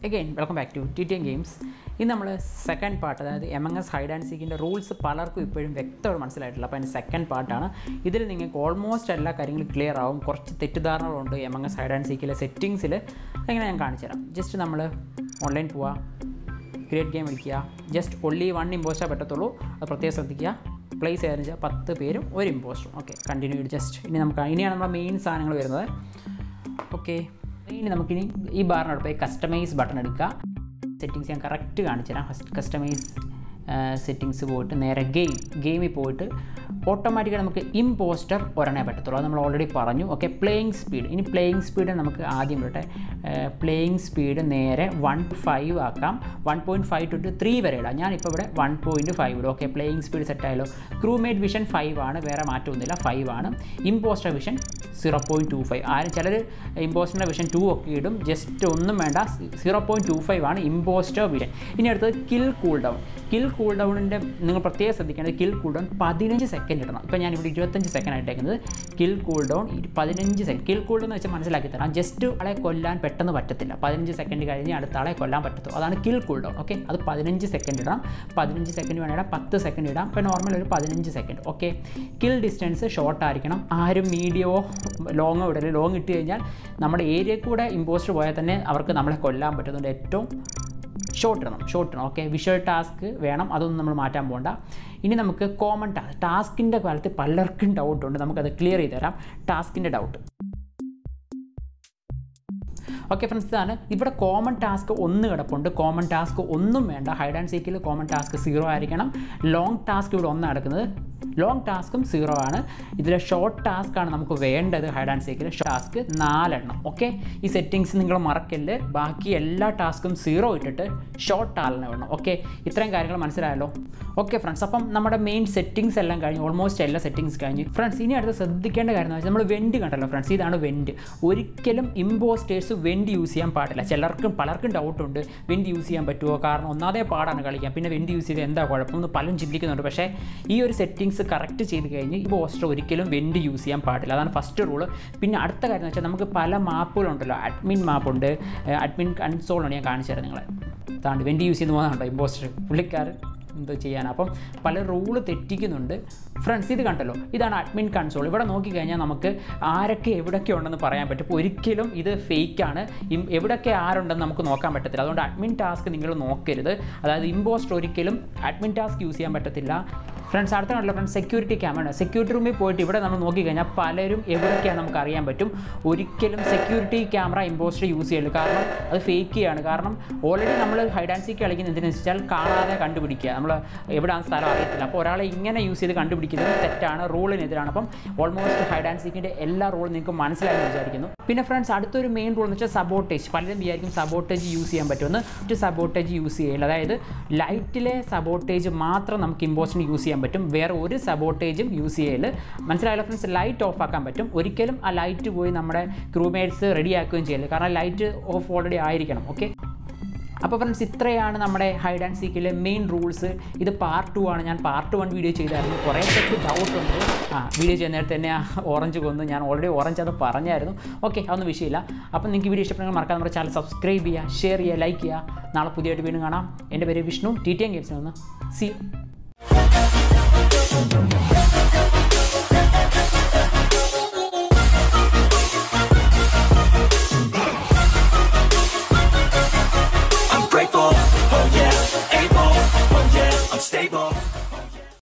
Again welcome back to T T M games ഇന്ന് നമ്മൾ second part അതായത് M N S hide and സീക്കിൻ്റെ rules പലർക്കും ഇപ്പോഴും വ്യക്തമായിട്ട് മനസ്സിലായിട്ടില്ല അപ്പോൾ അതിൻ്റെ സെക്കൻഡ് പാർട്ടാണ് ഇതിൽ നിങ്ങൾക്ക് ഓൾമോസ്റ്റ് എല്ലാ കാര്യങ്ങളും ക്ലിയർ ആവും കുറച്ച് തെറ്റിദ്ധാരണകളുണ്ട് M N S hide and സീക്കിലെ സെറ്റിങ്സിൽ എങ്ങനെ ഞാൻ കാണിച്ചു തരാം ജസ്റ്റ് നമ്മൾ ഓൺലൈൻ പോവുക ക്രിയേറ്റ് ഗെയിം വിളിക്കുക ജസ്റ്റ് ഒള്ളി വൺ ഇമ്പോസ്റ്റേ പറ്റത്തുള്ളൂ അത് പ്രത്യേകം ശ്രദ്ധിക്കുക പ്ലേസ് ചെയ്തെന്ന് വെച്ചാൽ പത്ത് പേരും ഒരു ഇമ്പോസ്റ്ററും ഓക്കെ കണ്ടിന്യൂ ജസ്റ്റ് ഇനി നമുക്ക് ഇനിയാണ് നമ്മുടെ മെയിൻ സാധനങ്ങൾ വരുന്നത് ഓക്കെ ഇനി നമുക്കിനി ഈ ബാറിനോട് പോയി കസ്റ്റമൈസ് ബട്ടൺ എടുക്കുക സെറ്റിങ്സ് ഞാൻ കറക്റ്റ് കാണിച്ചു തരാം കസ്റ്റമൈസ് സെറ്റിങ്സ് പോയിട്ട് നേരെ ഗെയിം ഗെയിമിൽ പോയിട്ട് ഓട്ടോമാറ്റിക്കായി നമുക്ക് ഇമ്പോസ്റ്റർ ഒരെണ്ണേ പറ്റത്തുള്ളൂ അത് നമ്മൾ ഓൾറെഡി പറഞ്ഞു ഓക്കെ പ്ലേയിങ് സ്പീഡ് ഇനി പ്ലേയിങ് സ്പീഡ് നമുക്ക് ആദ്യം വിട്ടെ പ്ലേയിങ് സ്പീഡ് നേരെ വൺ ഫൈവ് ആക്കാം one point five two three വരെ ഇടാം ഞാനിപ്പോൾ ഇവിടെ വൺ പോയിൻറ്റ് ഫൈവ് ഇടും ഓക്കെ പ്ലേയിങ് സ്പീഡ് സെറ്റ് ആയാലോ ക്രൂമേറ്റ് വിഷൻ ഫൈവ് ആണ് വേറെ മാറ്റമൊന്നുമില്ല ഫൈവ് ആണ് impostor vision zero point two five ആരും ചിലർ ഇമ്പോസ്റ്ററിൻ്റെ വിഷൻ ടു ഒക്കെ ഇടും ജസ്റ്റ് ഒന്നും വേണ്ട സീറോ പോയിൻറ്റ് ടു ഫൈവ് ആണ് ഇമ്പോസ്റ്റർ വിഷൻ ഇനി അടുത്തത് kill cool down kill cool ഡൗണിൻ്റെ നിങ്ങൾ പ്രത്യേകം ശ്രദ്ധിക്കേണ്ടത് കിൽ കൂൾ ഡൗൺ പതിനഞ്ച് സെക്കൻഡ് ഇടണം ഇപ്പോൾ ഞാൻ ഇവിടെ ഇരുപത്തഞ്ച് സെക്കൻഡ് ആയിട്ടേക്കുന്നത് കിൽ കൂൾ ഡൗൺ പതിനഞ്ച് സെക്കൻഡ് കിൽ കൂൾ എന്ന് വെച്ചാൽ മനസ്സിലാക്കി തരാം ജസ്റ്റ് ആളെ കൊല്ലാൻ പെട്ടെന്ന് പറ്റത്തില്ല പതിനഞ്ച് സെക്കൻഡ് കഴിഞ്ഞ് അടുത്ത ആളെ കൊല്ലാൻ പറ്റത്തുള്ളൂ അതാണ് കിൽ കൂൾ ഡൗൺ ഓക്കെ അത് പതിനഞ്ച് സെക്കൻഡ് ഇടാം പതിനഞ്ച് സെക്കൻഡ് വേണം ഇടാം പത്ത് സെക്കൻഡ് ഇടാം ഇപ്പോൾ നോർമൽ ഒരു പതിനഞ്ച് second okay kill distance short ആയിരിക്കണം ആരും മീഡിയമോ ലോങ്ങോ ഇടല് ലോങ് ഇട്ട് കഴിഞ്ഞാൽ നമ്മുടെ ഏരിയയിൽ കൂടെ ഇമ്പോസ്റ്റർ പോയാൽ തന്നെ അവർക്ക് നമ്മളെ കൊല്ലാൻ പറ്റുന്നുണ്ട് ഏറ്റവും ഷോർട്ട് ഇടണം ഷോർട്ട് ഇടണം ഓക്കെ വിഷ്വൽ ടാസ്ക് വേണം അതൊന്നും നമ്മൾ മാറ്റാൻ പോകണ്ട ഇനി നമുക്ക് കോമൺ ടാസ്ക് ടാസ്കിൻ്റെ കാലത്ത് പലർക്കും ഡൗട്ടുണ്ട് നമുക്കത് ക്ലിയർ ചെയ്ത് തരാം ടാസ്കിൻ്റെ ഡൗട്ട് ഓക്കെ ഫ്രണ്ട്സ് ഇതാണ് ഇവിടെ കോമൺ ടാസ്ക് ഒന്ന് കിടപ്പുണ്ട് കോമൺ ടാസ്ക് ഒന്നും വേണ്ട ഹൈഡ് ആൻഡ് സീക്കിൽ കോമൺ ടാസ്ക് സീറോ ആയിരിക്കണം ലോങ് ടാസ്ക് ഇവിടെ ഒന്ന് നടക്കുന്നത് ലോങ് ടാസ്കും സീറോ ആണ് ഇതിലെ ഷോർട്ട് ടാസ്ക് ആണ് നമുക്ക് വേണ്ടത് ഹൈഡ് ആൻഡ് സീക്കിൽ ടാസ്ക് നാലെണ്ണം ഓക്കെ ഈ സെറ്റിങ്സ് നിങ്ങൾ മറക്കല്ല് ബാക്കി എല്ലാ ടാസ്കും സീറോ ഇട്ടിട്ട് ഷോർട്ട് നാലെണ്ണം വേണം ഓക്കെ ഇത്രയും കാര്യങ്ങൾ മനസ്സിലായല്ലോ ഓക്കെ ഫ്രണ്ട്സ് അപ്പം നമ്മുടെ മെയിൻ സെറ്റിങ്സ് എല്ലാം കഴിഞ്ഞ് ഓൾമോസ്റ്റ് എല്ലാ സെറ്റിങ്സ് കഴിഞ്ഞ് ഫ്രണ്ട്സ് ഇനി അടുത്ത് ശ്രദ്ധിക്കേണ്ട കാര്യം എന്ന് വെച്ചാൽ നമ്മൾ വെൻറ്റ് കണ്ടല്ലോ ഫ്രണ്ട്സ് ഇതാണ് വെൻറ്റ് ഒരിക്കലും ഇമ്പോസ്റ്റേഴ്സ് വെൻറ്റ് യൂസ് ചെയ്യാൻ പാടില്ല ചിലർക്കും പലർക്കും ഡൗട്ടുണ്ട് വെൻറ്റ് യൂസ് ചെയ്യാൻ പറ്റുമോ കാരണം ഒന്നാമതേ പാടാണ് കളിക്കാൻ പിന്നെ വെൻറ്റ് യൂസ് ചെയ്ത് എന്താ കുഴപ്പം എന്ന് പലരും ചിന്തിക്കുന്നുണ്ട് പക്ഷേ ഈ ഒരു സെറ്റിങ്സ് കറക്റ്റ് ചെയ്ത് കഴിഞ്ഞ് ഈ പോസ്റ്റർ ഒരിക്കലും വെൻറ്റ് യൂസ് ചെയ്യാൻ പാടില്ല അതാണ് ഫസ്റ്റ് റൂള് പിന്നെ അടുത്ത കാര്യം എന്ന് വെച്ചാൽ നമുക്ക് പല മാപ്പുകളുണ്ടല്ലോ അഡ്മിൻ മാപ്പുണ്ട് അഡ്മിൻ കൺസോളുണ്ട് ഞാൻ കാണിച്ചു തരാം നിങ്ങളെ താണ്ട് വെൻറ്റ് യൂസ് ചെയ്ത് പോകുന്നുണ്ടോ ഇമ്പോസ്റ്റർ പുള്ളിക്കാരൻ എന്തോ ചെയ്യാൻ അപ്പം പല റൂള് തെറ്റിക്കുന്നുണ്ട് ഫ്രണ്ട്സ് ഇത് കണ്ടല്ലോ ഇതാണ് അഡ്മിൻ കൺസോൾ ഇവിടെ നോക്കിക്കഴിഞ്ഞാൽ നമുക്ക് ആരൊക്കെ എവിടെയൊക്കെ ഉണ്ടെന്ന് പറയാൻ പറ്റും അപ്പോൾ ഒരിക്കലും ഇത് ഫേക്കാണ് എവിടെയൊക്കെ ആരുണ്ടെന്ന് നമുക്ക് നോക്കാൻ പറ്റത്തില്ല അതുകൊണ്ട് അഡ്മിൻ ടാസ്ക് നിങ്ങൾ നോക്കരുത് അതായത് ഇമ്പോസ്റ്റർ ഒരിക്കലും അഡ്മിൻ ടാസ്ക് യൂസ് ചെയ്യാൻ പറ്റത്തില്ല ഫ്രണ്ട്സ് അടുത്ത കണ്ടല്ലോ ഫ്രണ്ട്സ് സെക്യൂരിറ്റി ക്യാമറ സെക്യൂരിറ്റി റൂമിൽ പോയിട്ട് ഇവിടെ നമ്മൾ നോക്കിക്കഴിഞ്ഞാൽ പലരും എവിടെയൊക്കെയാണ് നമുക്ക് അറിയാൻ പറ്റും ഒരിക്കലും സെക്യൂരിറ്റി ക്യാമറ ഇമ്പോസ്റ്റർ യൂസ് ചെയ്യരുത് കാരണം അത് ഫേക്ക് ചെയ്യാണ് കാരണം ഓൾറെഡി നമ്മൾ ഹൈഡ് ആൻഡ് സീക്ക് കളിക്കുന്ന എന്തിനു വെച്ചാൽ കാണാതെ കണ്ടുപിടിക്കുക നമ്മൾ എവിടെയാണ് സ്ഥലം അറിയത്തില്ല അപ്പോൾ ഒരാളെ ഇങ്ങനെ യൂസ് ചെയ്ത് കണ്ടുപിടിക്കുന്നത് തെറ്റാണ് റൂളിനെതിരാണ് അപ്പം ഓൾമോസ്റ്റ് ഹൈഡ് ആൻഡ് സീക്കിൻ്റെ എല്ലാ റൂളും നിങ്ങൾക്ക് മനസ്സിലായെന്ന് വിചാരിക്കുന്നു പിന്നെ ഫ്രണ്ട്സ് അടുത്തൊരു മെയിൻ റൂൾ എന്ന് വെച്ചാൽ സബോട്ടേജ് പലരും വിചാരിക്കും സബോട്ടേജ് യൂസ് ചെയ്യാൻ പറ്റുമെന്ന് ഒരു സബോട്ടേജ് യൂസ് ചെയ്യില്ല അതായത് ലൈറ്റിലെ സബോട്ടേജ് മാത്രം നമുക്ക് ഇമ്പോസ്റ്റിന് യൂസ് ചെയ്യാൻ പറ്റും വേറെ ഒരു സബോട്ടേജും യൂസ് ചെയ്യല് മനസ്സിലായല്ലോ ഫ്രണ്ട്സ് ലൈറ്റ് ഓഫ് ആക്കാൻ പറ്റും ഒരിക്കലും ആ ലൈറ്റ് പോയി നമ്മുടെ ക്രൂമേറ്റ്സ് റെഡി ആക്കുകയും ചെയ്യല് കാരണം ലൈറ്റ് ഓഫ് ഓൾറെഡി ആയിരിക്കണം ഓക്കെ അപ്പോൾ ഫ്രണ്ട്സ് ഇത്രയാണ് നമ്മുടെ ഹൈഡ് ആൻഡ് സീക്കിലെ മെയിൻ റൂൾസ് ഇത് പാർട്ട് ടു ആണ് ഞാൻ പാർട്ട് വൺ വീഡിയോ ചെയ്തായിരുന്നു കുറേ പേർക്ക് ഡൗട്ട് ഉണ്ട് ആ വീഡിയോ ചെയ്യുന്ന നേരത്തെ തന്നെ ഓറഞ്ച് കൊന്നു ഞാൻ ഓൾറെഡി ഓറഞ്ച് അത് പറഞ്ഞായിരുന്നു ഓക്കെ അതൊന്നും വിഷയമില്ല അപ്പം നിങ്ങൾക്ക് വീഡിയോ ഇഷ്ടപ്പെടുന്ന മറക്കാൻ നമ്മുടെ ചാനൽ സബ്സ്ക്രൈബ് ചെയ്യുക ഷെയർ ചെയ്യുക ലൈക്ക് ചെയ്യുക നാളെ പുതിയതായിട്ട് വീണ്ടും കാണാം എൻ്റെ പേര് വിഷ്ണു ടി ടി എം ഗെയിംസിൽ നിന്ന് see I'm grateful, oh yeah, able, oh yeah, I'm stable.